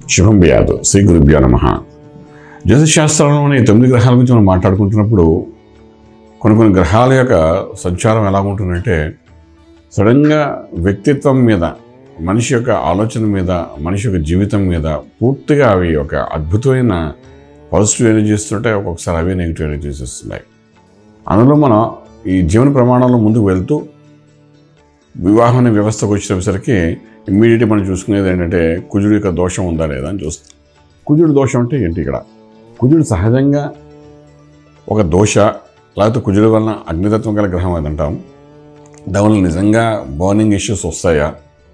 శుభం బియాదు శ్రీ గురుభ్యో నమ జ్యోతిశాస్త్రంలోని తొమ్మిది గ్రహాల గురించి మనం మాట్లాడుకుంటున్నప్పుడు కొన్ని కొన్ని గ్రహాల యొక్క సంచారం ఎలా ఉంటుందంటే సడన్గా వ్యక్తిత్వం మీద మనిషి యొక్క ఆలోచన మీద మనిషి యొక్క జీవితం మీద పూర్తిగా అవి ఒక అద్భుతమైన పాజిటివ్ ఎనర్జీస్ ఉంటాయి ఒక్కొక్కసారి అవే నెగిటివ్ ఎనర్జీస్ ఇస్తున్నాయి అందులో మనం ఈ జీవన ప్రమాణంలో ముందుకు వెళ్తూ వివాహం అనే వ్యవస్థకు వచ్చినసరికి ఇమ్మీడియట్గా మనం చూసుకునేది ఏంటంటే కుజుడు యొక్క దోషం ఉందా లేదా అని చూస్తాం కుజుడు దోషం అంటే ఏంటి ఇక్కడ కుజుడు సహజంగా ఒక దోష లేకపోతే కుజుడు వలన అగ్నితత్వం గల గ్రహం అది అంటాం దానివల్ల నిజంగా బర్నింగ్ ఇష్యూస్ వస్తాయా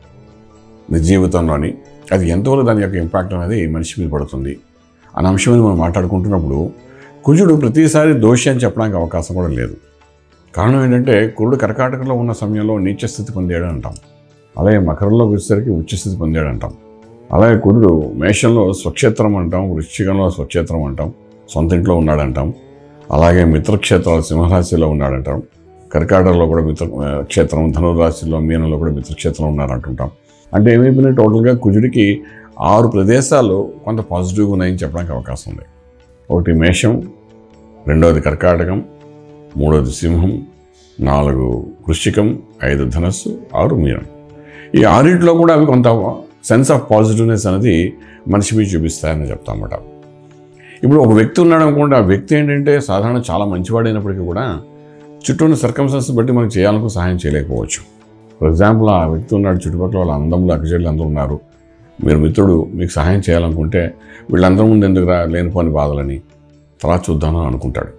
నిజ జీవితంలోని అది ఎంతవరకు దాని యొక్క ఇంపాక్ట్ అనేది మనిషి మీద పడుతుంది అనే అంశం మీద మనం మాట్లాడుకుంటున్నప్పుడు కుజుడు ప్రతిసారి దోషి అని చెప్పడానికి అవకాశం కూడా లేదు కారణం ఏంటంటే కురుడు కర్కాటకంలో ఉన్న సమయంలో నీచ స్థితి పొందాడు అంటాం అలాగే మకరంలో వచ్చేసరికి ఉచ్చస్థితి పొందాడు అంటాం అలాగే కురుడు మేషంలో స్వక్షేత్రం అంటాం వృశ్చికంలో స్వక్షేత్రం అంటాం సొంత ఇంట్లో ఉన్నాడంటాం అలాగే మిత్రక్షేత్రాలు సింహరాశిలో ఉన్నాడంటాం కర్కాటకలో కూడా మిత్ర ఆ, క్షేత్రం ధనురాశిలో మీనంలో కూడా మిత్రక్షేత్రం ఉన్నారంటుంటాం అంటే ఏమైపోయినా టోటల్గా కుజుడికి ఆరు ప్రదేశాలు కొంత పాజిటివ్గా ఉన్నాయని చెప్పడానికి అవకాశం ఉంది ఒకటి మేషం రెండవది కర్కాటకం మూడవది సింహం నాలుగు వృశ్చికం ఐదు ధనస్సు ఆరు మీనం ఈ ఆరింటిలో కూడా అవి కొంత సెన్స్ ఆఫ్ పాజిటివ్నెస్ అనేది మనిషి మీద చూపిస్తాయని చెప్తామన్నమాట ఇప్పుడు ఒక వ్యక్తి ఉన్నాడు అనుకోండి ఆ వ్యక్తి ఏంటంటే సాధారణ చాలా మంచివాడైనప్పటికీ కూడా చుట్టూ ఉన్న సర్కమ్స్టెన్స్ బట్టి మనకు చేయాలకు సహాయం చేయలేకపోవచ్చు ఫర్ ఎగ్జాంపుల్ ఆ వ్యక్తి ఉన్నాడు చుట్టుపక్కల వాళ్ళ అందములు అక్కచెళ్ళు అందరూ ఉన్నారు మీరు మిత్రుడు మీకు సహాయం చేయాలనుకుంటే వీళ్ళందరి ముందు ఎందుకురా లేనిపోని బాధలని తర్వాత చూద్దామని అనుకుంటాడు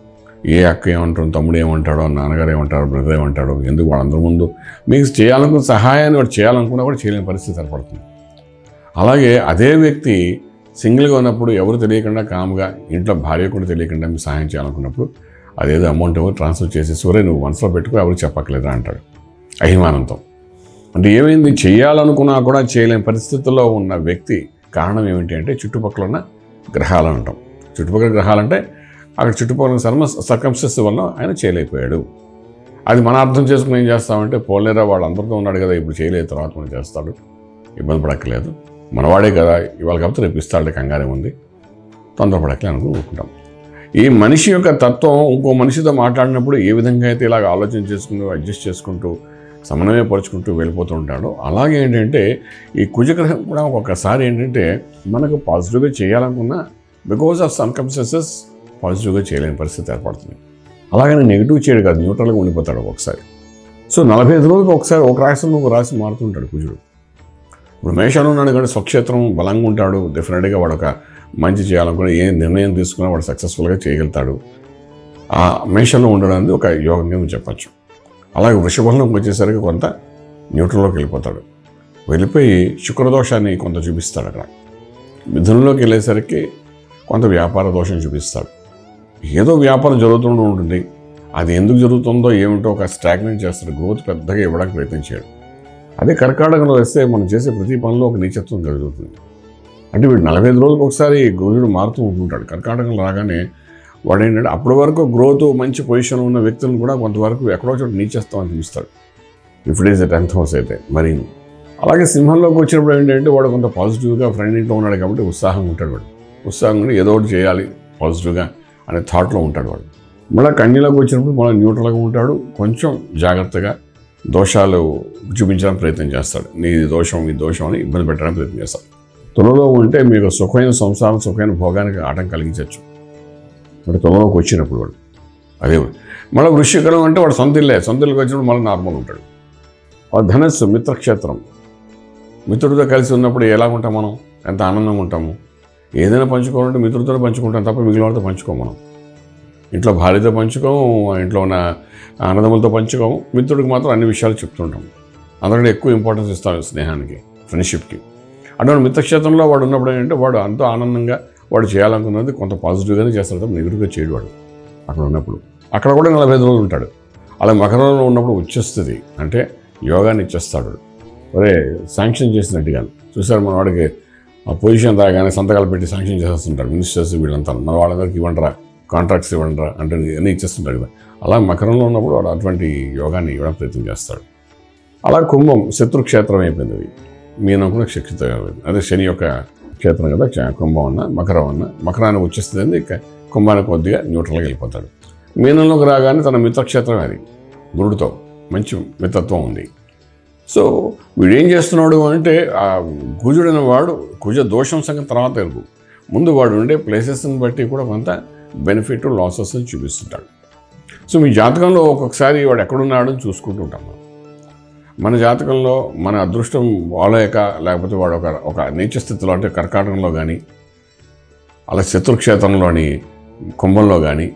ఏ అక్క ఏమంటాడు తమ్ముడు ఏమంటాడో నాన్నగారు ఏమంటాడో బ్రదర్ ఏమంటాడో ఎందుకు వాళ్ళందరి ముందు మీకు చేయాలనుకున్న సహాయాన్ని వాడు చేయాలనుకున్నా కూడా చేయలేని పరిస్థితి ఏర్పడుతుంది అలాగే అదే వ్యక్తి సింగిల్గా ఉన్నప్పుడు ఎవరు తెలియకుండా కామ్గా ఇంట్లో భార్య కూడా తెలియకుండా మీకు సహాయం చేయాలనుకున్నప్పుడు అదేదో అమౌంట్ ఎవరు ట్రాన్స్ఫర్ చేసి సూర్య నువ్వు మనసులో పెట్టుకో ఎవరు చెప్పక్కలేదా అంటాడు అభిమానంతో అంటే ఏమైంది చేయాలనుకున్నా కూడా చేయలేని పరిస్థితుల్లో ఉన్న వ్యక్తి కారణం ఏమిటి అంటే చుట్టుపక్కల ఉన్న గ్రహాలు అంటాం చుట్టుపక్కల గ్రహాలంటే అక్కడ చుట్టుపక్కల సర్మ సర్కంస్టెన్స్ వల్ల ఆయన చేయలేకపోయాడు అది మన అర్థం చేసుకుని ఏం చేస్తామంటే పోలేరా వాడు అందరితో ఉన్నాడు కదా ఇప్పుడు చేయలేదు తర్వాత మనం చేస్తాడు ఇబ్బంది పడక్కలేదు మనవాడే కదా ఇవాళ కాకపోతే రేపు ఇస్తాడు కంగారే ఉంది తొందరపడక్కలే అనుకుని ఊరుకుంటాం ఈ మనిషి యొక్క తత్వం ఇంకో మనిషితో మాట్లాడినప్పుడు ఏ విధంగా అయితే ఇలాగ ఆలోచన చేసుకుంటూ అడ్జస్ట్ చేసుకుంటూ సమన్వయపరుచుకుంటూ వెళ్ళిపోతూ ఉంటాడో అలాగే ఏంటంటే ఈ కుజగ్రహం కూడా ఒక్కొక్కసారి ఏంటంటే మనకు పాజిటివ్గా చేయాలనుకున్నా బికాజ్ ఆఫ్ సర్కమ్స్టెన్సెస్ పాజిటివ్గా చేయలేని పరిస్థితి ఏర్పడుతుంది అలాగని నెగిటివ్ చేయడు కాదు న్యూట్రల్గా ఉండిపోతాడు ఒకసారి సో నలభై ఐదు రోజులకు ఒకసారి ఒక రాశిలో ఒక రాశి మారుతుంటాడు కుజుడు ఇప్పుడు మేషంలో ఉన్నాడు కానీ స్వక్షేత్రం బలంగా ఉంటాడు డెఫినెట్గా వాడు ఒక మంచి చేయాలనుకుని ఏ నిర్ణయం తీసుకున్నా వాడు సక్సెస్ఫుల్గా చేయగలుగుతాడు ఆ మేషంలో ఉండడానికి ఒక యోగంగా మేము చెప్పచ్చు అలాగే వృషభంలోకి వచ్చేసరికి కొంత న్యూట్రల్లోకి వెళ్ళిపోతాడు వెళ్ళిపోయి శుక్రదోషాన్ని కొంత చూపిస్తాడు అక్కడ మిథునంలోకి వెళ్ళేసరికి కొంత వ్యాపార దోషం చూపిస్తాడు ఏదో వ్యాపారం జరుగుతూ ఉంటుంది అది ఎందుకు జరుగుతుందో ఏమిటో ఒక స్టాగ్నెంట్ చేస్తాడు గ్రోత్ పెద్దగా ఇవ్వడానికి ప్రయత్నించాడు అదే కర్కాటకంలో వస్తే మనం చేసే ప్రతి పనిలో ఒక నీచత్వం జరుగుతుంది అంటే వీడు నలభై ఐదు రోజులకు ఒకసారి గురువుడు మారుతూ ఉంటుంటాడు కర్కాటకంలో రాగానే వాడు ఏంటంటే అప్పటి వరకు గ్రోత్ మంచి పొజిషన్ ఉన్న వ్యక్తులను కూడా కొంతవరకు ఎక్కడో చోట నీచేస్తాం అని చూపిస్తాడు if it is the tenth house అయితే మరి అలాగే సింహంలోకి వచ్చినప్పుడు ఏంటంటే వాడు కొంత పాజిటివ్గా ఫ్రెండ్ ఇంట్లో ఉన్నాడు కాబట్టి ఉత్సాహంగా ఉంటాడు వాడు ఉత్సాహంగా ఏదో ఒకటి చేయాలి పాజిటివ్గా అనే థాట్లో ఉంటాడు వాడు మళ్ళీ కన్నీలోకి వచ్చినప్పుడు మళ్ళీ న్యూట్రల్గా ఉంటాడు కొంచెం జాగ్రత్తగా దోషాలు చూపించడానికి ప్రయత్నం చేస్తాడు నీ దోషం ఈ దోషం అని ఇబ్బంది పెట్టడానికి ప్రయత్నం చేస్తాడు తులలో ఉంటే మీకు సుఖమైన సంసారం సుఖమైన భోగానికి ఆటం కలిగించవచ్చు అంటే తులలోకి వచ్చినప్పుడు వాడు అదే మళ్ళీ వృశ్చికరం అంటే వాడు సొంత ఇల్లే సొంత ఇల్లుకి వచ్చినప్పుడు మళ్ళీ నార్మల్ ఉంటాడు ఆ ధనస్సు మిత్రక్షేత్రం మిత్రుడితో కలిసి ఉన్నప్పుడు ఎలా ఉంటాం మనం ఎంత ఆనందంగా ఉంటాము ఏదైనా పంచుకోవాలంటే మిత్రుడితో పంచుకుంటాం తప్ప మిగిలిన వాళ్ళతో పంచుకోము మనం ఇంట్లో భార్యతో పంచుకోము ఇంట్లో ఉన్న అన్నదమ్ములతో పంచుకోము మిత్రుడికి మాత్రం అన్ని విషయాలు చెప్తుంటాం అందరికంటే ఎక్కువ ఇంపార్టెన్స్ ఇస్తాం స్నేహానికి ఫ్రెండ్షిప్కి అటువంటి మిత్రక్షేత్రంలో వాడు ఉన్నప్పుడు ఏంటంటే వాడు అంత ఆనందంగా వాడు చేయాలనుకున్నది కొంత పాజిటివ్గానే చేస్తాడు తప్ప నెగిటివ్గా చేయడు వాడు అక్కడ ఉన్నప్పుడు అక్కడ కూడా నలభై ఐదు రోజులు ఉంటాడు అలా మకరంలో ఉన్నప్పుడు వచ్చేస్తుంది అంటే యోగాన్ని ఇచ్చేస్తాడు ఒరే శాంక్షన్ చేసినట్టుగా చూసారు మన వాడికి ఆ పొజిషన్ రాగానే సంతకాలు పెట్టి శాంక్షన్ చేసేస్తుంటారు మినిస్టర్స్ వీళ్ళంతా మన వాళ్ళందరికీ ఇవ్వండిరా కాంట్రాక్ట్స్ ఇవ్వండిరా అంటే అన్నీ ఇచ్చేస్తుంటారు కదా అలా మకరంలో ఉన్నప్పుడు వాడు అటువంటి యోగాన్ని ఇవ్వడం ప్రయత్నం చేస్తాడు అలా కుంభం శత్రుక్షేత్రం అయిపోయింది అది మీనం కూడా శక్తితో అయిపోయింది అదే శని యొక్క క్షేత్రం కదా చ- కుంభం అన్న మకరం అన్న మకరానికి వచ్చేస్తుంది ఇక కుంభానికి కొద్దిగా న్యూట్రల్గా వెళ్ళిపోతాడు మీనంలోకి రాగానే తన మిత్రక్షేత్రం అది గురుడితో మంచి మిత్రత్వం ఉంది సో వీడు ఏం చేస్తున్నాడు అంటే ఆ కుజుడైన వాడు కుజ దోషం సంగతి తర్వాత ఎరుగు ముందు వాడు ఉండే ప్లేసెస్ని బట్టి కూడా కొంత బెనిఫిట్ లాసెస్ చూపిస్తుంటాడు సో మీ జాతకంలో ఒక్కొక్కసారి వాడు ఎక్కడున్నాడో చూసుకుంటూ ఉంటాం మనం. మన జాతకంలో మన అదృష్టం వాళ్ళయక లేకపోతే వాడు ఒక ఒక నీచ స్థితిలో అంటే కర్కాటకంలో కానీ అలా శత్రుక్షేత్రంలోని కుంభంలో కానీ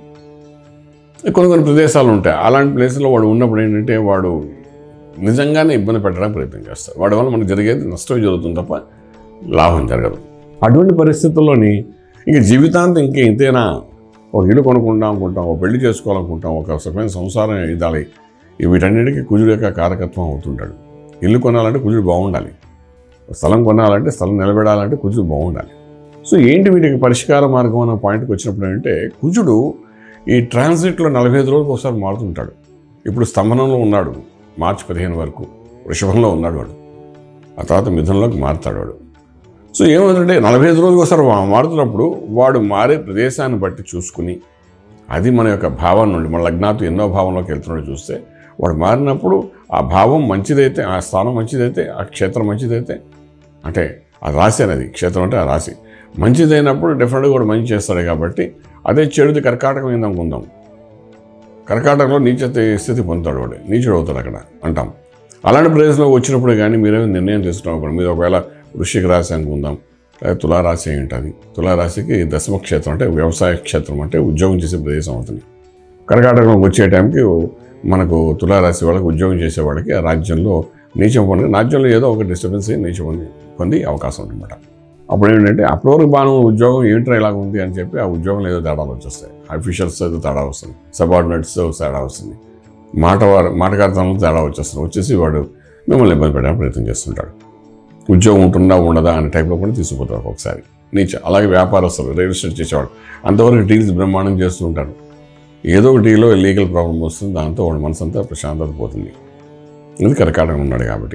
కొన్ని కొన్ని ప్రదేశాలు ఉంటాయి అలాంటి ప్లేస్లో వాడు ఉన్నప్పుడు ఏంటంటే వాడు నిజంగానే ఇబ్బంది పెట్టడానికి ప్రయత్నం చేస్తాడు వాడి వల్ల మనకు జరిగేది నష్టం జరుగుతుంది తప్ప లాభం జరగదు అటువంటి పరిస్థితుల్లోని ఇంక జీవితాంతం ఇంకే ఇంతేనా ఒక ఇల్లు కొనుక్కుంటాం అనుకుంటాం ఒక పెళ్లి చేసుకోవాలనుకుంటాం ఒక సుఖమైన సంసారం ఇదాలి వీటన్నిటికీ కుజుడు యొక్క కారకత్వం అవుతుంటాడు ఇల్లు కొనాలంటే కుజుడు బాగుండాలి స్థలం కొనాలంటే స్థలం నిలబెడాలంటే కుజుడు బాగుండాలి సో ఏంటి వీటికి పరిష్కార మార్గం అన్న పాయింట్కి వచ్చినప్పుడు ఏంటంటే కుజుడు ఈ ట్రాన్సిట్లో నలభై ఐదు రోజులకు ఒకసారి మారుతుంటాడు ఇప్పుడు స్తంభనంలో ఉన్నాడు మార్చి పదిహేను వరకు వృషభంలో ఉన్నాడు వాడు ఆ తర్వాత మిథునంలోకి మారుతాడు వాడు సో ఏమవుతుందంటే నలభై ఐదు రోజులకు ఒకసారి వా- మారుతున్నప్పుడు వాడు మారే ప్రదేశాన్ని బట్టి చూసుకుని అది మన యొక్క భావం నుండి మన లగ్నాతు ఎన్నో భావంలోకి వెళ్తున్నాడు చూస్తే వాడు మారినప్పుడు ఆ భావం మంచిదైతే ఆ స్థానం మంచిదైతే ఆ క్షేత్రం మంచిదైతే అంటే ఆ రాశి అనేది క్షేత్రం అంటే ఆ రాశి మంచిదైనప్పుడు డెఫినెట్గా కూడా మంచి చేస్తాడు కాబట్టి అదే చెడుది కర్కాటకం అయింది అనుకుందాం కర్కాటకంలో నీచ స్థితి పొందుతాడు వాడు నీచుడు అవుతాడు అక్కడ అంటాం అలాంటి ప్రదేశంలో వచ్చినప్పుడు కానీ మీరేమో నిర్ణయం తీసుకున్నప్పుడు మీరు ఒకవేళ వృశ్చిక రాశి అనుకుందాం లేదా తులారాశి అయి ఉంటుంది తులారాశికి దశమ క్షేత్రం అంటే వ్యవసాయ క్షేత్రం అంటే ఉద్యోగం చేసే ప్రదేశం అవుతుంది కర్కాటకంలోకి వచ్చే టైంకి మనకు తులారాశి వాళ్ళకి ఉద్యోగం చేసే వాళ్ళకి ఆ రాజ్యంలో నీచం పొంది రాజ్యంలో ఏదో ఒక డిస్టర్బెన్స్ అయ్యి నీచం పొంది పొంది అవకాశం ఉందన్నమాట అప్పుడు ఏంటంటే అప్పటి వరకు బాగా ఉద్యోగం ఏంట్రా ఇలాగ ఉంది అని చెప్పి ఆ ఉద్యోగంలో ఏదో తేడాలు వచ్చేస్తాయి అఫీషియల్స్ ఏదో తేడా వస్తుంది సబార్డినేట్స్ తేడా వస్తుంది మాట మాటగారితనంలో తేడా వచ్చేస్తుంది వచ్చేసి వాడు మిమ్మల్ని ఇబ్బంది పెట్టడానికి ప్రయత్నం చేస్తుంటాడు ఉద్యోగం ఉంటుందా ఉండదా అనే టైప్లో కూడా తీసుకుపోతారు ఒకసారి నీచ అలాగే వ్యాపారస్తులు రియల్ ఎస్టేట్ చేసేవాడు అంతవరకు డీల్స్ బ్రహ్మాండం చేస్తూ ఉంటారు ఏదో ఒక డీలో లీగల్ ప్రాబ్లం వస్తుంది దాంతో వాడి మనసు అంతా ప్రశాంతత పోతుంది ఇది కరకాటం ఉన్నాడు కాబట్టి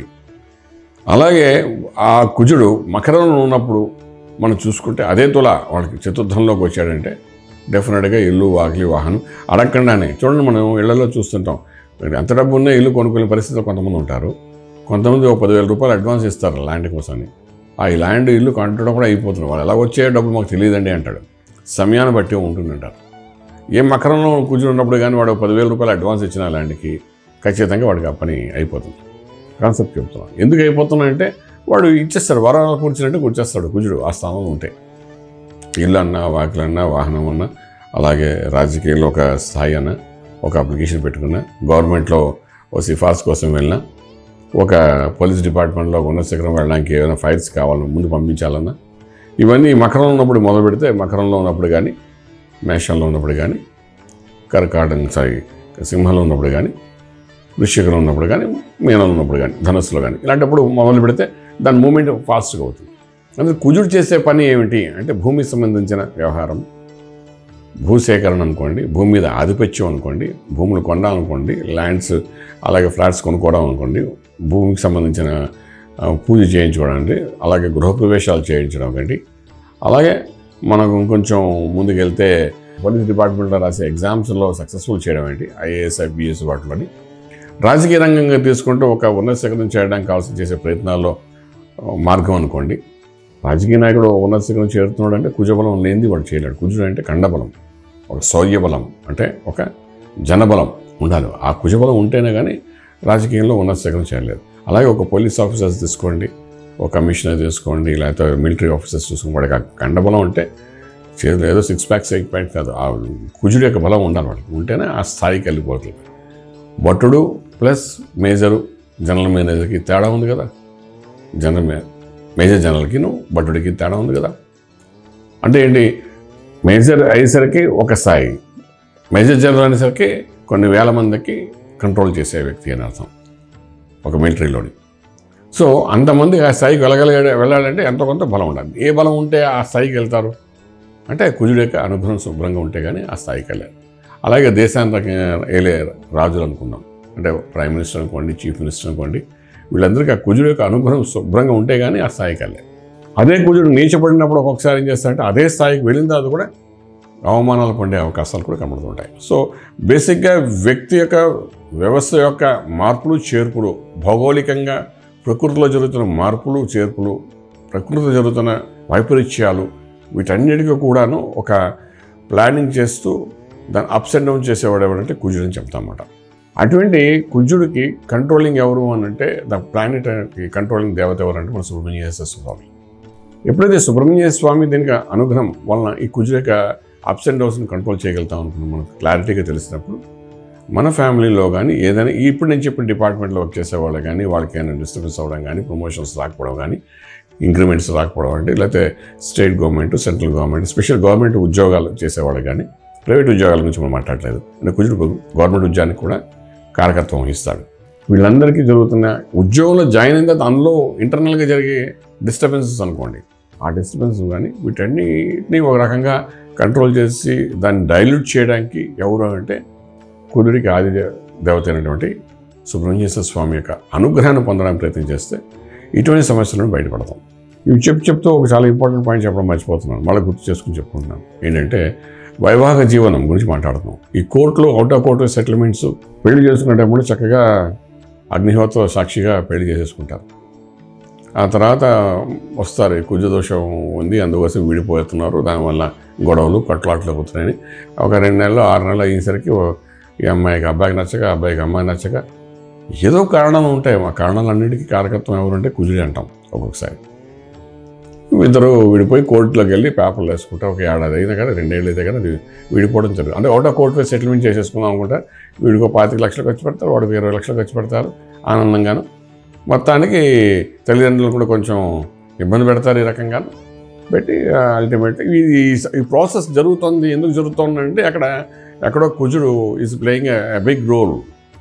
అలాగే ఆ కుజుడు మకరంలో ఉన్నప్పుడు మనం చూసుకుంటే అదే తుల వాళ్ళకి చతుర్థంలోకి వచ్చాడంటే డెఫినెట్గా ఇల్లు వాకిలి వాహనం అడగకుండానే చూడండి మనం ఇళ్లలో చూస్తుంటాం ఎంత డబ్బు ఉన్నా ఇల్లు కొనుక్కునే పరిస్థితిలో కొంతమంది ఉంటారు కొంతమంది ఒక పదివేల రూపాయలు అడ్వాన్స్ ఇస్తారు ల్యాండ్ కోసమని ఆ ఈ ల్యాండ్ ఇల్లు కట్టడం కూడా అయిపోతుంది వాళ్ళు ఎలా వచ్చే డబ్బులు మాకు తెలియదండి అంటాడు సమయాన్ని బట్టి ఉంటుందంటారు ఏ మకరంలో కూర్చుని ఉన్నప్పుడు కానీ వాడు పదివేల రూపాయలు అడ్వాన్స్ ఇచ్చిన ల్యాండ్కి ఖచ్చితంగా వాడికి ఆ పని అయిపోతుంది కాన్సెప్ట్ చెప్తున్నాం ఎందుకు అయిపోతున్నాయంటే వాడు ఇచ్చేస్తాడు వరాలు కూర్చున్నట్టు కూర్చేస్తాడు కుజుడు ఆ స్థానంలో ఉంటే ఇల్లు అన్నా వాకిలు అన్నా వాహనం అన్నా అలాగే రాజకీయాల్లో ఒక స్థాయి అన్నా ఒక అప్లికేషన్ పెట్టుకున్నా గవర్నమెంట్లో ఓ సిఫార్సు కోసం వెళ్ళినా ఒక పోలీస్ డిపార్ట్మెంట్లో ఉన్నత శిఖరం వెళ్ళడానికి ఏమైనా ఫైల్స్ కావాలన్నా ముందు పంపించాలన్నా ఇవన్నీ మకరంలో ఉన్నప్పుడు మొదలు పెడితే మకరంలో ఉన్నప్పుడు కానీ మేషంలో ఉన్నప్పుడు కానీ కర్కాటం సారీ సింహంలో ఉన్నప్పుడు కానీ వృశ్చికంలో ఉన్నప్పుడు కానీ మీనంలో ఉన్నప్పుడు కానీ ధనస్సులో కానీ ఇలాంటప్పుడు మొదలు పెడితే దాని మూమెంట్ ఫాస్ట్గా అవుతుంది అందుకే కుజుడు చేసే పని ఏమిటి అంటే భూమికి సంబంధించిన వ్యవహారం భూసేకరణ అనుకోండి భూమి మీద ఆధిపత్యం అనుకోండి భూములు కొనాలనుకోండి ల్యాండ్స్ అలాగే ఫ్లాట్స్ కొనుక్కోవడం అనుకోండి భూమికి సంబంధించిన ఆ, పూజ చేయించుకోవడానికి అలాగే గృహప్రవేశాలు చేయించడం ఒకటి అలాగే మనకు ఇంకొంచెం ముందుకెళ్తే పోలీస్ డిపార్ట్మెంట్లో రాసే ఎగ్జామ్స్లో సక్సెస్ఫుల్ చేయడం ఏంటి ఐఏఎస్ ఐపీఎస్ వాటిలోని రాజకీయ రంగంగా తీసుకుంటే ఒక ఉన్నత శిఖరం చేయడానికి కావాల్సిన చేసే ప్రయత్నాల్లో ఆ, మార్గం అనుకోండి రాజకీయ నాయకుడు ఉన్నత శిఖరం చేరుతున్నాడు అంటే కుజబలం లేనిది వాడు చేయలేడు కుజుడు అంటే కండబలం ఒక శౌర్యబలం అంటే ఒక జనబలం ఉండాలి ఆ కుజబలం ఉంటేనే కానీ రాజకీయంలో ఉన్నత శిఖరం చేయలేదు అలాగే ఒక పోలీస్ ఆఫీసర్స్ తీసుకోండి ఒక కమిషనర్ తీసుకోండి లేకపోతే మిలిటరీ ఆఫీసర్స్ చూసుకోండి వాడికి ఆ కండబలం ఉంటే చేతిలో ఏదో సిక్స్ ప్యాక్స్ ఎయిట్ ప్యాక్ కాదు ఆ కుజుడు యొక్క బలం ఉండాలి వాడికి ఉంటేనే ఆ స్థాయికి వెళ్ళిపోతుంది భట్టుడు ప్లస్ మేజరు జనరల్ మేనేజర్కి తేడా ఉంది కదా జనరల్ మే మేజర్ జనరల్కిను భట్టుడికి తేడా ఉంది కదా అంటే ఏంటి మేజర్ అయ్యేసరికి ఒక స్థాయి మేజర్ జనరల్ అనేసరికి కొన్ని వేల మందికి కంట్రోల్ చేసే వ్యక్తి అని అర్థం ఒక మిలిటరీలోని సో అంతమంది ఆ స్థాయికి వెళ్ళగలిగే వెళ్ళాలంటే ఎంతో కొంత బలం ఉండాలి ఏ బలం ఉంటే ఆ స్థాయికి వెళ్తారు అంటే కుజుడు యొక్క అనుగ్రహం శుభ్రంగా ఉంటే కానీ ఆ స్థాయికి వెళ్ళారు అలాగే దేశానికి ఏలే రాజులు అనుకుందాం అంటే ప్రైమ్ మినిస్టర్ అనుకోండి చీఫ్ మినిస్టర్ అనుకోండి వీళ్ళందరికీ ఆ కుజుడు యొక్క అనుగ్రహం శుభ్రంగా ఉంటే కానీ ఆ స్థాయికి వెళ్ళారు అదే కుజుడు నీచపడినప్పుడు ఒక్కొక్కసారి ఏం చేస్తాడంటే అదే స్థాయికి వెళ్ళిన తర్వాత కూడా అవమానాలు పొందే అవకాశాలు కూడా కనబడుతుంటాయి సో బేసిక్గా వ్యక్తి యొక్క వ్యవస్థ యొక్క మార్పులు చేర్పులు భౌగోళికంగా ప్రకృతిలో జరుగుతున్న మార్పులు చేర్పులు ప్రకృతిలో జరుగుతున్న వైపరీత్యాలు వీటన్నిటికీ కూడాను ఒక ప్లానింగ్ చేస్తూ దాన్ని అప్స్ అండ్ డౌన్ చేసేవాడు ఎవరంటే కుజుడు అని చెప్తామన్నమాట అటువంటి కుజుడికి కంట్రోలింగ్ ఎవరు అని అంటే ద ప్లానెట్ కంట్రోలింగ్ దేవత ఎవరంటే మన సుబ్రహ్మణ్యేశ్వర స్వామి ఎప్పుడైతే సుబ్రహ్మణ్య స్వామి దీనికి అనుగ్రహం వలన ఈ కుజుడు యొక్క అప్స్ అండ్ డౌన్స్ని కంట్రోల్ చేయగలుగుతాం అనుకున్నాం మనకు క్లారిటీగా తెలిసినప్పుడు మన ఫ్యామిలీలో కానీ ఏదైనా ఇప్పుడు నేను చెప్పిన డిపార్ట్మెంట్లో వర్క్ చేసే వాళ్ళు కానీ వాళ్ళకి ఏమైనా డిస్టర్బెన్స్ అవ్వడం కానీ ప్రమోషన్స్ రాకపోవడం కానీ ఇంక్రిమెంట్స్ రాకపోవడం అంటే లేకపోతే state government central government special government ఉద్యోగాలు చేసేవాళ్ళు కానీ ప్రైవేట్ ఉద్యోగాల గురించి మనం మాట్లాడలేదు అంటే కుజుడు గవర్నమెంట్ ఉద్యోగానికి కూడా కారకత్వం వహిస్తాడు వీళ్ళందరికీ జరుగుతున్న ఉద్యోగంలో జాయిన్ అయిన తర్వాత అందులో ఇంటర్నల్గా జరిగే డిస్టర్బెన్సెస్ అనుకోండి ఆ డిస్టర్బెన్స్ కానీ వీటన్నిటిని ఒక రకంగా కంట్రోల్ చేసి దాన్ని డైల్యూట్ చేయడానికి ఎవరు అంటే కుదురికి ఆది దే- దేవత అయినటువంటి సుబ్రహ్మణ్యేశ్వర స్వామి యొక్క అనుగ్రహాన్ని పొందడానికి ప్రయత్నం చేస్తే ఇటువంటి సమస్యలను బయటపడతాం ఇవి చెప్పు చెప్తూ ఒక చాలా ఇంపార్టెంట్ పాయింట్ చెప్పడం మర్చిపోతున్నాను మళ్ళీ గుర్తు చేసుకుని చెప్పుకుంటున్నాను ఏంటంటే వైవాహిక జీవనం గురించి మాట్లాడుతున్నాం ఈ కోర్టులో అవుట్ ఆఫ్ కోర్టు సెటిల్మెంట్స్ పెళ్లి చేసుకునేటప్పుడు చక్కగా అగ్నిహోత్ర సాక్షిగా పెళ్లి చేసేసుకుంటారు ఆ తర్వాత వస్తారు ఈ కుజ దోషం ఉంది అందుకోసం విడిపోతున్నారు దానివల్ల గొడవలు కట్లాట్లు అవుతున్నాయని ఒక రెండు నెలలు ఆరు నెలలు అయ్యేసరికి ఓ- ఈ అమ్మాయికి అబ్బాయికి నచ్చక అబ్బాయికి అమ్మాయి నచ్చక ఏదో కారణాలు ఉంటాయి ఆ కారణాలన్నిటికీ కారకత్వం ఎవరంటే కుజుడి అంటాం ఒక్కొక్కసారి ఇద్దరు విడిపోయి కోర్టులోకి వెళ్ళి పేపర్లు వేసుకుంటారు ఒక ఏడాది అయినా కదా రెండేళ్ళు అయితే కదా అది విడిపోవడం జరుగుతుంది అంటే అవుట్ ఆఫ్ కోర్టు సెటిల్మెంట్ చేసేసుకుందాం అనుకుంటే వీడికో పాతిక లక్షలు ఖర్చు పెడతారు వాడికి ఇరవై లక్షలు ఖర్చు పెడతారు ఆనందంగాను మొత్తానికి తల్లిదండ్రులు కూడా కొంచెం ఇబ్బంది పెడతారు ఈ రకంగా పెట్టి అల్టిమేట్ ఈ ఈ ప్రాసెస్ జరుగుతుంది ఎందుకు జరుగుతుంది అంటే అక్కడ ఎక్కడో కుజుడు is playing a big role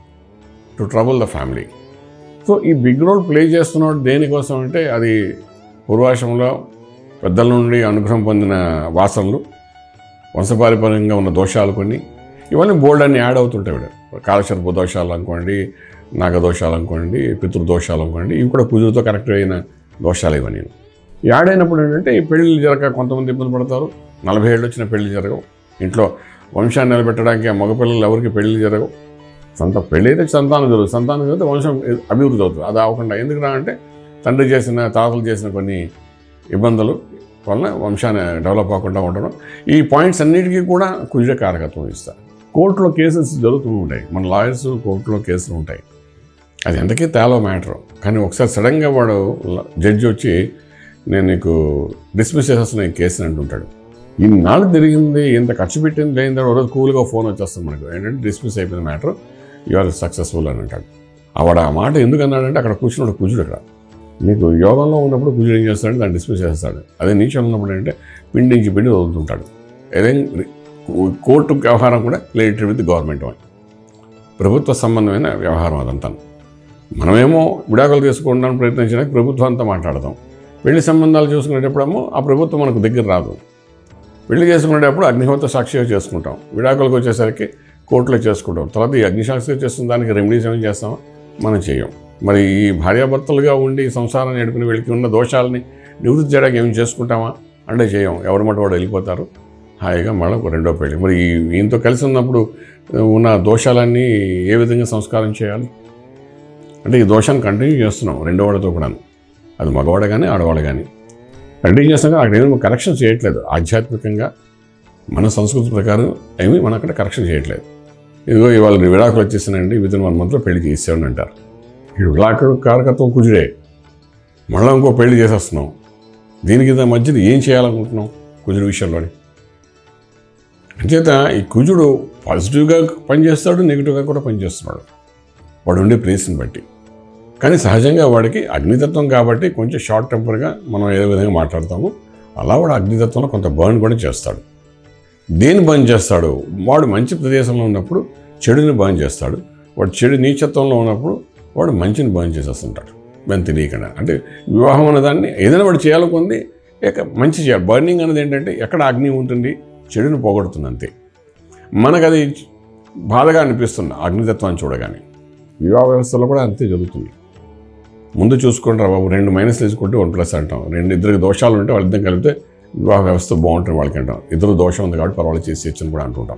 to trouble the family so ఈ బిగ్ రోల్ ప్లే చేస్తున్నాడు దేనికోసం అంటే అది పూర్వాశ్రమంలో పెద్దల నుండి అనుగ్రహం పొందిన వాసనలు వంశపారంపర్యంగా ఉన్న దోషాలు కొన్ని ఇవన్నీ బోల్డ్ అన్ని యాడ్ అవుతుంటాయి వీడు కాలసర్ప దోషాలు అనుకోండి నాగదోషాలు అనుకోండి పితృదోషాలు అనుకోండి ఇవి కూడా కుజుడితో కనెక్ట్ అయిన దోషాలు ఇవన్నీ యాడ్ అయినప్పుడు ఏంటంటే ఈ పెళ్ళిళ్ళు జరగక కొంతమంది ఇబ్బంది పడతారు నలభై ఏళ్ళు వచ్చిన పెళ్లి జరగవు ఇంట్లో వంశాన్ని నిలబెట్టడానికి ఆ మగపిల్లలు ఎవరికి పెళ్లి జరగవు సొంత పెళ్ళి అయితే సంతానం జరుగుతుంది సంతానం జరిగితే వంశం అభివృద్ధి అవుతుంది అది అవ్వకుండా ఎందుకు రా అంటే తండ్రి చేసిన తాతలు చేసిన కొన్ని ఇబ్బందులు వలన వంశాన్ని డెవలప్ అవ్వకుండా ఉండడం ఈ పాయింట్స్ అన్నిటికీ కూడా కుజ కారకత్వం ఇస్తారు కోర్టులో కేసెస్ జరుగుతూ ఉంటాయి మన లాయర్స్ కోర్టులో కేసులు ఉంటాయి అది ఎంతకీ తేలో మ్యాటర్ కానీ ఒకసారి సడన్గా వాడు జడ్జి వచ్చి నేను నీకు డిస్మిస్ చేసేస్తున్న ఈ కేసుని అంటుంటాడు ఇన్నాళ్ళు తిరిగింది ఇంత ఖర్చు పెట్టింది లేని తర్వాత రోజు కూల్గా ఫోన్ వచ్చేస్తుంది మనకు ఏంటంటే డిస్మిస్ అయిపోయిన మ్యాటర్ యు ఆర్ సక్సెస్ఫుల్ అని అంటాడు ఆవిడ ఆ మాట ఎందుకు అన్నాడంటే అక్కడ కూర్చున్నాడు కుజుడు అక్కడ నీకు యోగంలో ఉన్నప్పుడు కుజుడు ఏం చేస్తాడు దాన్ని డిస్మిస్ చేస్తాడు అదే నీచంలో ఉన్నప్పుడు ఏంటంటే పిండించి పిండి వదులుతుంటాడు అదే కోర్టు వ్యవహారం కూడా రిలేటెడ్ విత్ గవర్నమెంట్ అని ప్రభుత్వ సంబంధమైన వ్యవహారం అదంతా మనమేమో విడాకులు తీసుకోవడానికి ప్రయత్నించడానికి ప్రభుత్వం అంతా మాట్లాడదాం పెళ్లి సంబంధాలు చూసుకునేటప్పుడేమో ఆ ప్రభుత్వం మనకు దగ్గర రాదు పెళ్లి చేసుకునేటప్పుడు అగ్నిహోత్ర సాక్షిగా చేసుకుంటాం విడాకులకు వచ్చేసరికి కోర్టులో చేసుకుంటాం తర్వాత ఈ అగ్నిసాక్షిగా చేస్తున్న దానికి రెమెడీస్ ఏమైనా చేస్తామా మనం చేయం మరి ఈ భార్యాభర్తలుగా ఉండి సంసారం నడిపిన వీళ్ళకి ఉన్న దోషాలని నివృత్తి చేయడానికి ఏమి చేసుకుంటామా అంటే చేయం ఎవరి మటు వాడు వెళ్ళిపోతారు హాయిగా మళ్ళీ ఒక రెండో పెళ్ళి మరి ఈ ఈయనతో కలిసి ఉన్నప్పుడు ఉన్న దోషాలన్నీ ఏ విధంగా సంస్కారం చేయాలి అంటే ఈ దోషాన్ని కంటిన్యూ చేస్తున్నాం రెండో వాడితో కూడా అది మగవాడు కానీ ఆడవాడు కానీ కంటిన్యూ చేస్తాం కానీ అక్కడ ఏమీ కరెక్షన్ చేయట్లేదు ఆధ్యాత్మికంగా మన సంస్కృతి ప్రకారం ఏమీ మనం అక్కడ కరెక్షన్ చేయట్లేదు ఇదిగో ఇవాళ విడాకులు వచ్చేసానండి విత్ ఇన్ వన్ మంత్లో పెళ్లి చేసేవాడిని అంటారు ఈ విడాకుడు కారకత్వం కుజుడే మళ్ళీ ఇంకో పెళ్లి చేసేస్తున్నాం దీనికి ఇంత మధ్యది ఏం చేయాలనుకుంటున్నాం కుజుడు విషయంలోని అంచేత ఈ కుజుడు పాజిటివ్గా పనిచేస్తాడు నెగిటివ్గా కూడా పనిచేస్తున్నాడు వాడు ఉండే ప్లేస్ని బట్టి కానీ సహజంగా వాడికి అగ్నితత్వం కాబట్టి కొంచెం షార్ట్ టెంపర్గా మనం ఏ విధంగా మాట్లాడతామో అలా వాడు అగ్నితత్వంలో కొంత బర్న్ కూడా చేస్తాడు దేని బర్న్ చేస్తాడు వాడు మంచి ప్రదేశంలో ఉన్నప్పుడు చెడుని బర్న్ చేస్తాడు వాడు చెడు నీచత్వంలో ఉన్నప్పుడు వాడు మంచిని బర్న్ చేసేస్తుంటాడు మనం తెలియకుండా అంటే వివాహం అన్నదాన్ని ఏదైనా వాడు చేయాలనుకుంది ఇక మంచి చేయాలి బర్నింగ్ అనేది ఏంటంటే ఎక్కడ అగ్ని ఉంటుంది చెడుని పోగొడుతుంది అంతే మనకు అది బాధగా అనిపిస్తుంది అగ్నితత్వాన్ని చూడగానే వివాహ వ్యవస్థలో కూడా అంతే జరుగుతుంది ముందు చూసుకుంటే రా బాబు రెండు మైనస్ తీసుకుంటే వన్ ప్లస్ అంటాం రెండు ఇద్దరికి దోషాలు ఉంటే వాళ్ళిద్దరం కలిపితే వివాహ వ్యవస్థ బాగుంటుంది వాళ్ళకి అంటాం ఇద్దరు దోషం ఉంది కాబట్టి పర్వాలేదు చేసి అని కూడా అంటుంటాం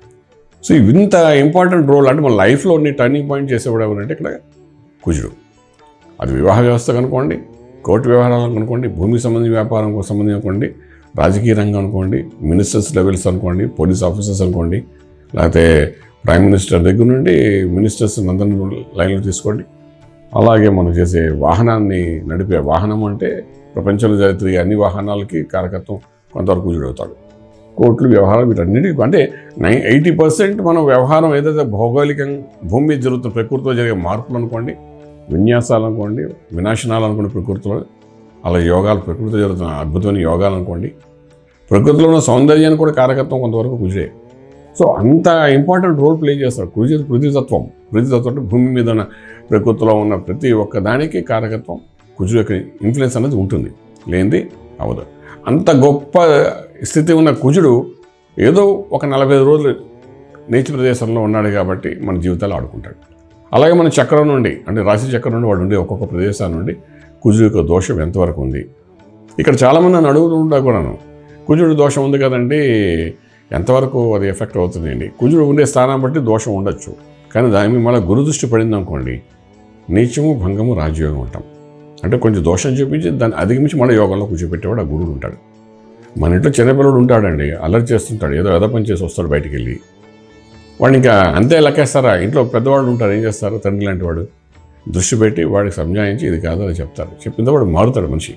సో ఇంత ఇంపార్టెంట్ రోల్ అంటే మన లైఫ్లో టర్నింగ్ పాయింట్ చేసేవాడు ఎవరంటే ఇక్కడ కుజుడు అది వివాహ వ్యవస్థ కనుకోండి కోర్టు వ్యవహారాలు అనుకోండి భూమికి సంబంధించిన వ్యాపారం సంబంధించి అనుకోండి రాజకీయ రంగం అనుకోండి మినిస్టర్స్ లెవెల్స్ అనుకోండి పోలీస్ ఆఫీసర్స్ అనుకోండి లేకపోతే ప్రైమ్ మినిస్టర్ దగ్గర నుండి మినిస్టర్స్ అందరిని లైన్లో తీసుకోండి అలాగే మనం చేసే వాహనాన్ని నడిపే వాహనం అంటే ప్రపంచంలో జరిగే అన్ని వాహనాలకి కారకత్వం కొంతవరకు కుజుడవుతాడు కోర్టులు వ్యవహారం వీటన్నిటికీ అంటే నై ఎయిటీ పర్సెంట్ మనం వ్యవహారం ఏదైతే భౌగోళికంగా భూమి మీద జరుగుతున్న ప్రకృతిలో జరిగే మార్పులు అనుకోండి విన్యాసాలు అనుకోండి వినాశనాలు అనుకోండి ప్రకృతిలో అలా యోగాలు ప్రకృతిలో జరుగుతున్న అద్భుతమైన యోగాలు అనుకోండి ప్రకృతిలో ఉన్న సౌందర్యాన్ని కూడా కారకత్వం కొంతవరకు కుజుడే సో అంత ఇంపార్టెంట్ రోల్ ప్లే చేస్తాడు కుజు పృథ్వీతత్వం పృథ్వీతత్వం అంటే భూమి మీద ఉన్న ప్రకృతిలో ఉన్న ప్రతి ఒక్క దానికి కారకత్వం కుజు యొక్క ఇన్ఫ్లుయెన్స్ అనేది ఉంటుంది లేనిది అవదు అంత గొప్ప స్థితి ఉన్న కుజుడు ఏదో ఒక నలభై ఐదు రోజులు నీచ ప్రదేశంలో ఉన్నాడు కాబట్టి మన జీవితాలు ఆడుకుంటాడు అలాగే మన చక్రం నుండి అంటే రాశి చక్రం నుండి వాడు ఉండే ఒక్కొక్క ప్రదేశాల నుండి కుజుడు యొక్క దోషం ఎంతవరకు ఉంది ఇక్కడ చాలామంది నన్ను అడుగుతూ ఉంటా కూడాను కుజుడు దోషం ఉంది కదండి ఎంతవరకు అది ఎఫెక్ట్ అవుతుందండి కుజుడు ఉండే స్థానం బట్టి దోషం ఉండొచ్చు కానీ దాని మీద మళ్ళీ గురుదృష్టి పడింది అనుకోండి నీచము భంగము రాజయోగం ఉంటాం అంటే కొంచెం దోషం చూపించి దాన్ని అధిగమించి మళ్ళీ యోగంలో కూర్చోబెట్టేవాడు ఆ గురుడు ఉంటాడు మన ఇంట్లో చిన్నపిల్లడు ఉంటాడండి అల్లరి చేస్తుంటాడు ఏదో ఎద పని చేసి వస్తాడు బయటికి వెళ్ళి వాడిని ఇంకా అంతే లెక్కేస్తారా ఇంట్లో పెద్దవాళ్ళు ఉంటారు ఏం చేస్తారు తండ్రి లాంటి వాడు దృష్టి పెట్టి వాడికి సంజాయించి ఇది కాదు అని చెప్తారు చెప్పిన వాడు మారుతాడు మనిషి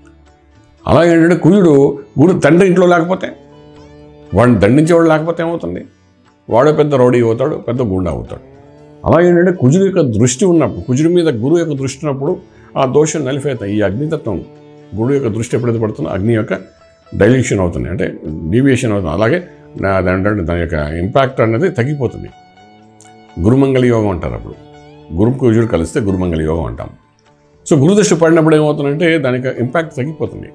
అలాగే ఏంటంటే కుజుడు గురు తండ్రి ఇంట్లో లేకపోతే వాడిని దండించేవాడు లేకపోతే ఏమవుతుంది వాడే పెద్ద రౌడీ అవుతాడు పెద్ద గుండా అవుతాడు అలాగే ఏంటంటే కుజుడు యొక్క దృష్టి ఉన్నప్పుడు కుజుడి మీద గురువు యొక్క దృష్టి ఉన్నప్పుడు ఆ దోషం నలిఫేతాయి ఈ అగ్నితత్వం గురువు యొక్క దృష్టి ఎప్పుడైతే పడుతుందో అగ్ని యొక్క డైల్యూషన్ అవుతుంది అంటే డీవియేషన్ అవుతుంది అలాగే నా- దాంట్లో దాని యొక్క ఇంపాక్ట్ అనేది తగ్గిపోతుంది గురుమంగళ యోగం అంటారు అప్పుడు గురు కుజుడు కలిస్తే గురుమంగళ యోగం అంటాం సో గురుదృష్టి పడినప్పుడు ఏమవుతుందంటే దాని యొక్క ఇంపాక్ట్ తగ్గిపోతుంది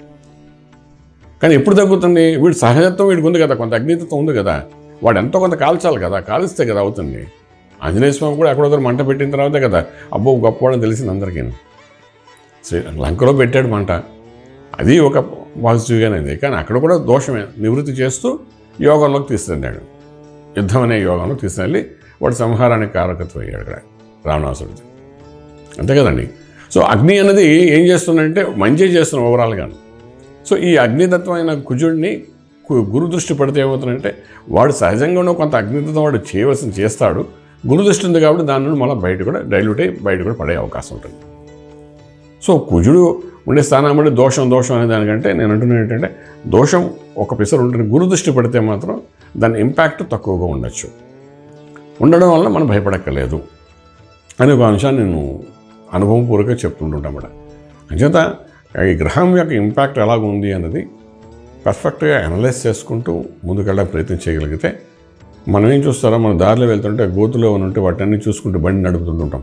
కానీ ఎప్పుడు తగ్గుతుంది వీడు సహజత్వం వీడికి ఉంది కదా కొంత అగ్నితత్వం ఉంది కదా వాడు ఎంతో కొంత కాల్చాలి కదా కాలిస్తే కదా అవుతుంది ఆంజనేయ స్వామి కూడా ఎక్కడో దగ్గర మంట పెట్టిన తర్వాతే కదా అబ్బో గొప్పవాడని తెలిసింది అందరికీ శ్రీ లంకలో పెట్టాడు మంట అది ఒక పాజిటివ్గానే ఉంది కానీ అక్కడ కూడా దోషమే నివృత్తి చేస్తూ యోగంలోకి తీసుకెళ్ళాడు యుద్ధం అనే యోగంలో తీసుకెళ్ళి వాడు సంహారానికి కారకత్వం అయ్యాడు ఇక్కడ రావణాసుడికి అంతే కదండి సో అగ్ని అనేది ఏం చేస్తుందంటే మంచి చేస్తున్న ఓవరాల్గాను సో ఈ అగ్నితత్వమైన కుజుడిని కు- గురు దృష్టి పడితే ఏమవుతుందంటే వాడు సహజంగానే కొంత అగ్నితత్వం వాడు చేయవలసిన చేస్తాడు గురు దృష్టి ఉంది కాబట్టి దాని నుండి మళ్ళీ బయట కూడా డైల్యూట్ అయ్యి బయట కూడా పడే అవకాశం ఉంటుంది సో కుజుడు ఉండే స్థానం బట్టి దోషం దోషం అనే దానికంటే నేను అంటున్నాను ఏంటంటే దోషం ఒక పిసరు ఉంటుంది గురు దృష్టి పడితే మాత్రం దాని ఇంపాక్ట్ తక్కువగా ఉండొచ్చు ఉండడం వల్ల మనం భయపడక్కర్లేదు అనే ఒక అంశాన్ని నేను అనుభవపూర్వకంగా చెప్తుంటుంటామాట అంచేత ఈ గ్రహం యొక్క ఇంపాక్ట్ ఎలాగ ఉంది అన్నది పర్ఫెక్ట్గా అనలైజ్ చేసుకుంటూ ముందుకెళ్ళడానికి ప్రయత్నం చేయగలిగితే మనం ఏం చూస్తారో మన దారిలో వెళ్తుంటే గోతులో ఏమైనా ఉంటే వాటన్ని చూసుకుంటూ బండి నడుపుతుంటుంటాం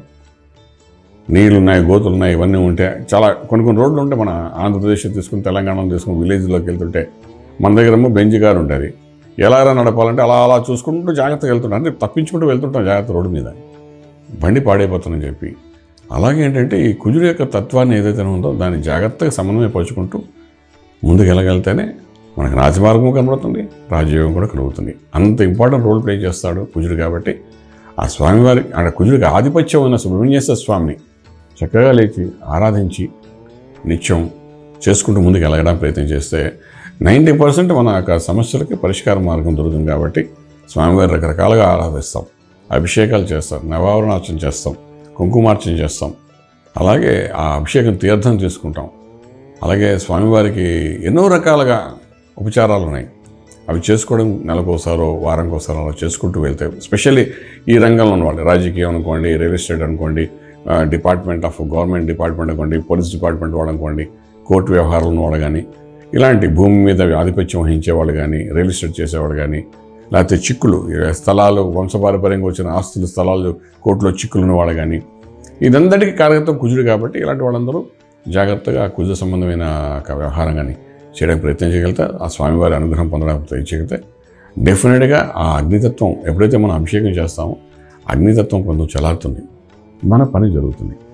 నీళ్ళు ఉన్నాయి గోతులు ఉన్నాయి ఇవన్నీ ఉంటే చాలా కొన్ని కొన్ని రోడ్లు ఉంటాయి మన ఆంధ్రప్రదేశ్ తీసుకుని తెలంగాణ తీసుకుని విలేజ్లోకి వెళ్తుంటే మన దగ్గర ఏమో బెంచ్ కారు ఉంటుంది ఎలా ఎలా నడపాలంటే అలా అలా చూసుకుంటూ జాగ్రత్తగా వెళ్తుంటాం అంటే తప్పించుకుంటూ వెళ్తుంటాం జాగ్రత్త రోడ్డు మీద బండి పాడైపోతుందని చెప్పి అలాగే ఏంటంటే ఈ కుజుడు యొక్క తత్వాన్ని ఏదైతే ఉందో దాన్ని జాగ్రత్తగా సమన్వయపరుచుకుంటూ ముందుకు వెళ్ళగలితేనే మనకు రాజమార్గం కనబడుతుంది రాజయోగం కూడా కలుగుతుంది అంత ఇంపార్టెంట్ రోల్ ప్లే చేస్తాడు కుజుడు కాబట్టి ఆ స్వామివారి అంటే కుజుడికి ఆధిపత్యం ఉన్న సుబ్రహ్మణ్యేశ్వర స్వామిని చక్కగా లేచి ఆరాధించి నిత్యం చేసుకుంటూ ముందుకు వెళ్ళడానికి ప్రయత్నం చేస్తే నైంటీ పర్సెంట్ మన యొక్క సమస్యలకి పరిష్కార మార్గం దొరుకుతుంది కాబట్టి స్వామివారి రకరకాలుగా ఆరాధిస్తాం అభిషేకాలు చేస్తాం నవావరణార్చన చేస్తాం కుంకుమార్చన చేస్తాం అలాగే ఆ అభిషేకం తీర్థం తీసుకుంటాం అలాగే స్వామివారికి ఎన్నో రకాలుగా ఉపచారాలు ఉన్నాయి అవి చేసుకోవడం నెలకోసారో వారంకోసారో అలా చేసుకుంటూ వెళ్తే స్పెషల్లీ ఈ రంగంలో ఉన్నవాళ్ళు రాజకీయం అనుకోండి రియల్ ఎస్టేట్ అనుకోండి ఆ, డిపార్ట్మెంట్ ఆఫ్ గవర్నమెంట్ డిపార్ట్మెంట్ అనుకోండి పోలీస్ డిపార్ట్మెంట్ వాళ్ళు అనుకోండి కోర్టు వ్యవహారాలు ఉన్నవాళ్ళు కానీ ఇలాంటి భూమి మీద ఆధిపత్యం వహించేవాళ్ళు కానీ రియల్ ఎస్టేట్ చేసేవాళ్ళు కానీ లేకపోతే చిక్కులు ఈ స్థలాలు వంశపారపర్యంగా వచ్చిన ఆస్తులు స్థలాలు కోర్టులో చిక్కులు ఉన్నవాళ్ళు కానీ ఇదంతటికి కారకత్వం కుజుడు కాబట్టి ఇలాంటి వాళ్ళందరూ జాగ్రత్తగా ఆ కుజ సంబంధమైన ఒక వ్యవహారం కానీ చేయడానికి ప్రయత్నం చేయగలిగితే ఆ స్వామివారి అనుగ్రహం పొందడానికి ప్రయత్నం చేయగలిగితే డెఫినెట్గా ఆ అగ్నితత్వం ఎప్పుడైతే మనం అభిషేకం చేస్తామో అగ్నితత్వం కొంచెం చలారుతుంది మన పని జరుగుతుంది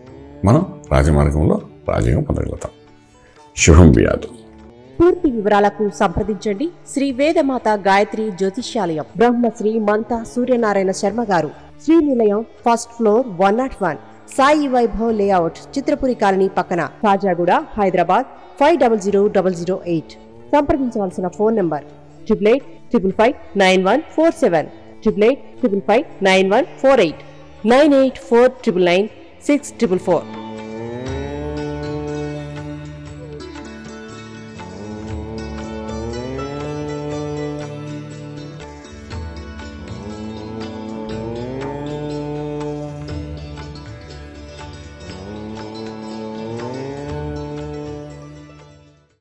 మనం రాజమార్గంలో రాజ్యం పొందగలుగుతాం శుభం వ్యాధు పూర్తి వివరాలకు సంప్రదించండి శ్రీ వేదమాత గాయత్రి జ్యోతిష్యాలయం బ్రహ్మశ్రీ మంతా సూర్యనారాయణ శర్మ గారు Srinilayam first floor one not one Sai Vaibhav layout Chitrapuri colony పక్కన Kajaguda Hyderabad five double zero double zero eight సంప్రదించవలసిన phone number triple eight triple five nine one four seven triple eight triple five nine one four eight nine eight four triple nine six triple four